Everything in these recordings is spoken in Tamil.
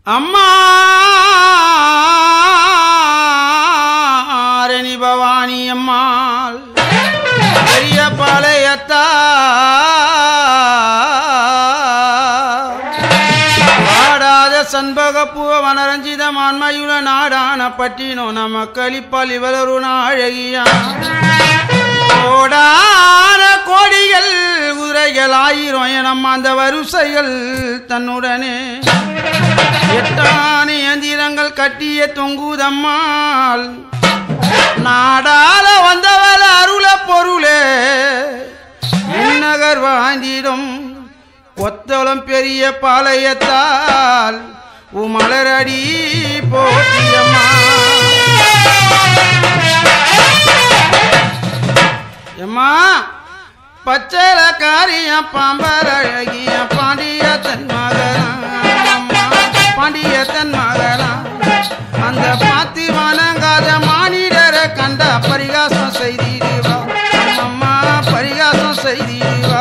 அம்மா ரணி பவானி அம்மாள் பெரிய பாளையத்தா வாடாத சண்பகப்பூவ வனரஞ்சித மான்மயுல நாடான பட்டினோ நம கலிப்பால் இவளொரு அழகியா கோடான கோடிகள் குதிரைகள் ஆயிரம் எனம் அந்த வரிசைகள் தன்னுடனே எட்டான எந்திரங்கள் கட்டிய தொங்குதம்மாள் நாடால வந்தவள் அருள பொருளே நகர் வாய்ந்திடும் கொத்தளம் பெரிய பாளையத்தால் உமலரடி போற்றியம்மா எம்மா பச்சள காரிய பாம்பர் அழகிய பாண்டிய தன் மகனா பாண்டிய தன் மகனா அந்த பாத்தி வணங்காத மானிடரை கண்ட பரிகாசம் செய்திடுவா அம்மா பரிகாசம் செய்திடுவா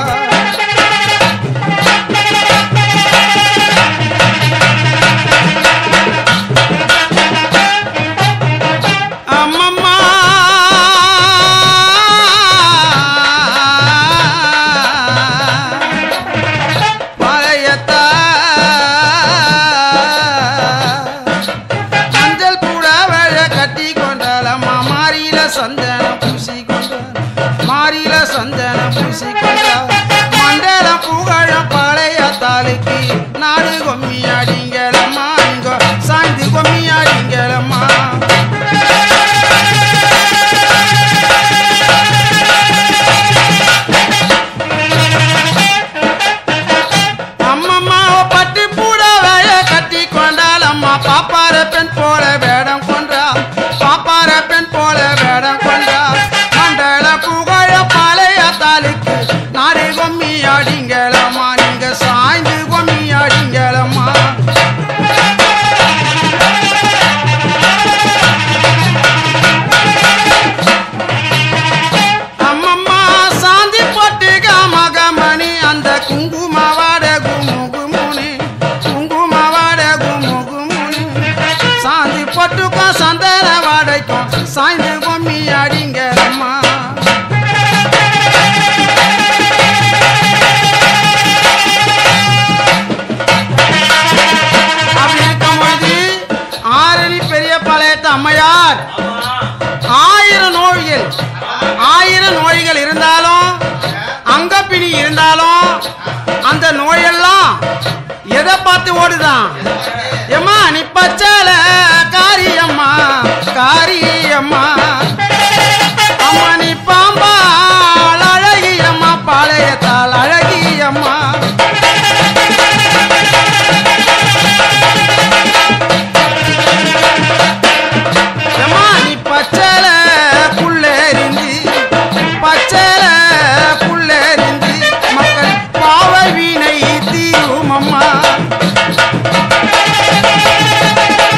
அம்மம்மா பழையத்தா மஞ்சள் புடவழ கட்டி கொண்டாலம்மா மாறில சந்தனம் பூசி கொண்டால் மாறில சந்தனம் பூசி கொண்டால் மண்டலம் புகழம் பழைய தாலுக்கு நாடு கொம்மி அடிங்களம்மா இங்க சாய்ந்து கொம்மி அடிங்களம்மா அம்மம்மா பட்டு புடவைய கட்டி கொண்டால் அம்மா பாப்பார பெண் போல வேடம் கொண்டா பாப்பார பெண் போல வேடம் கொண்டா மண்டல புகழ பழைய தாலுக்கு நாடு கொம்மி அடிங்களம்மா நீங்க சாய்ந்து கொம்மி அடிங்களம்மா அம்மம்மா சாந்தி போட்டு காமகமணி அந்த குங்குமவாட குமுகுமுனி குங்குமவாட குமுகுமுனி சாந்தி போட்டுக்கும் சந்தன வாடைக்கும் சாய்ந்து பொம்மி அடிங்க அம்மா அப்படி இருக்கும்போது ஆரணி பெரிய பாளையத்து அம்மையார் ஆயிரம் நோய்கள் ஆயிரம் நோய்கள் இருந்தாலும் அங்கப்பிணி இருந்தாலும் அந்த நோயெல்லாம் எதை பார்த்து ஓடுதான் ஏம்மா நீ பச்சல காரியம்மா காரியம்மா அம்மா நீ பாம்பால் அழகியம்மா பாளையத்தால் அழகியம்மா ஏம்மா நீ பச்சல புள்ளேரிந்து பச்சல புள்ளேரிந்து மக்கள் பாவ வீணை தீரும் அம்மா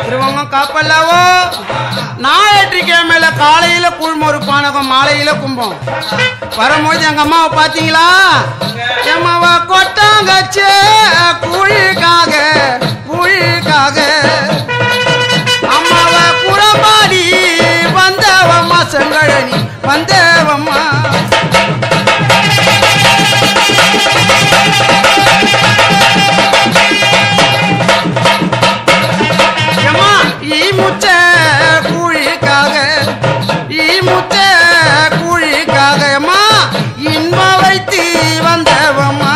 திருவங்கம் காப்பல்லவோ ஞாயிற்றுக்கிழமையில காலையில குழுமொரு பானகம் மாலையில கும்பம் வரும்போது எங்க அம்மாவை பாத்தீங்களா எம்மாவ கொட்டாங்கச்சே கூழிக்காக கூழிக்காக அம்மாவ குரம்பாடி வந்தவம்மா செங்கழனி வந்தவம்மா ஏம்மா, ஈ முச்ச கூழிக்காக ஈ முச்ச கூழிக்காக அம்மா இன்ப வைத்தி வந்தவம்மா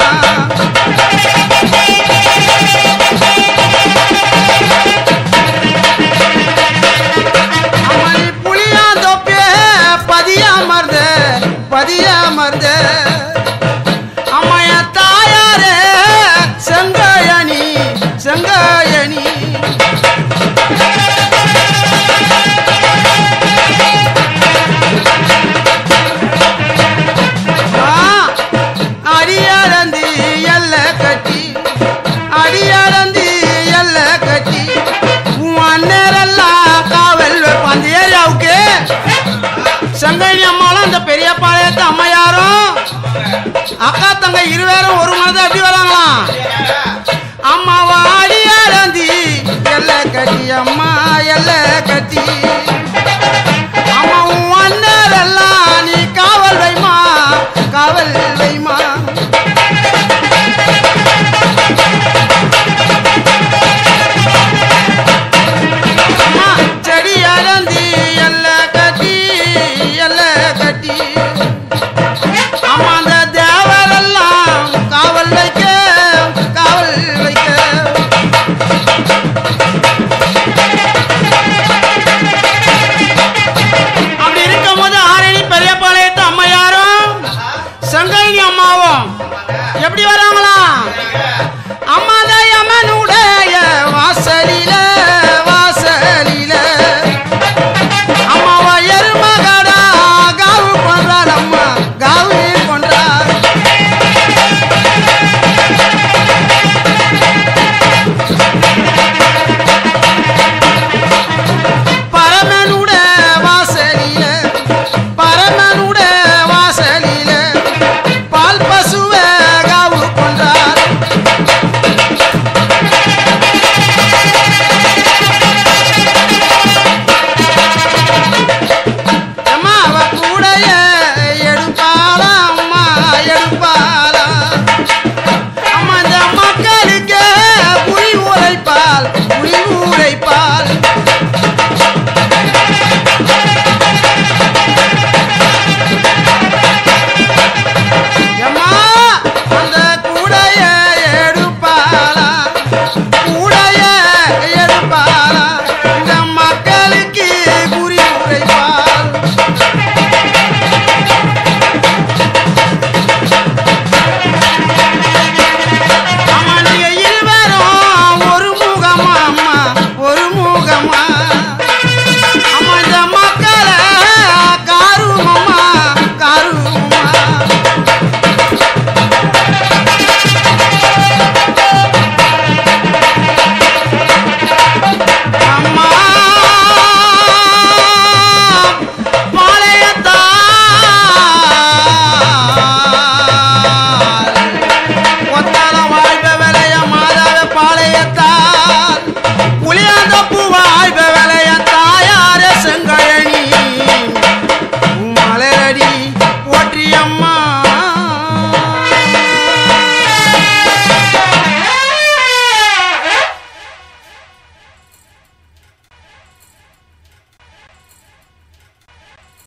அம்மணி புளியாந்தோப்பே பதியாமர்ந்த பதியாமர்ந்த அம்மைய தாயாரே செங்கயணி செங்கயணி அடியாரந்தி எல்ல கட்டி அடியாரந்தி எல்ல கட்டி உன் அண்ணரெல்லாம் காவல் வைப்பான் அந்த ஏரியாவுக்கு செங்கனி அம்மாவும் அந்த பெரிய பாளையத்து அம்மையாரும் அக்கா தங்க இருவேரும் ஒரு மனதை எப்படி வராங்களாம் அம்மாவா அடியாரந்தி எல்ல கட்டி அம்மா எல்ல கட்டி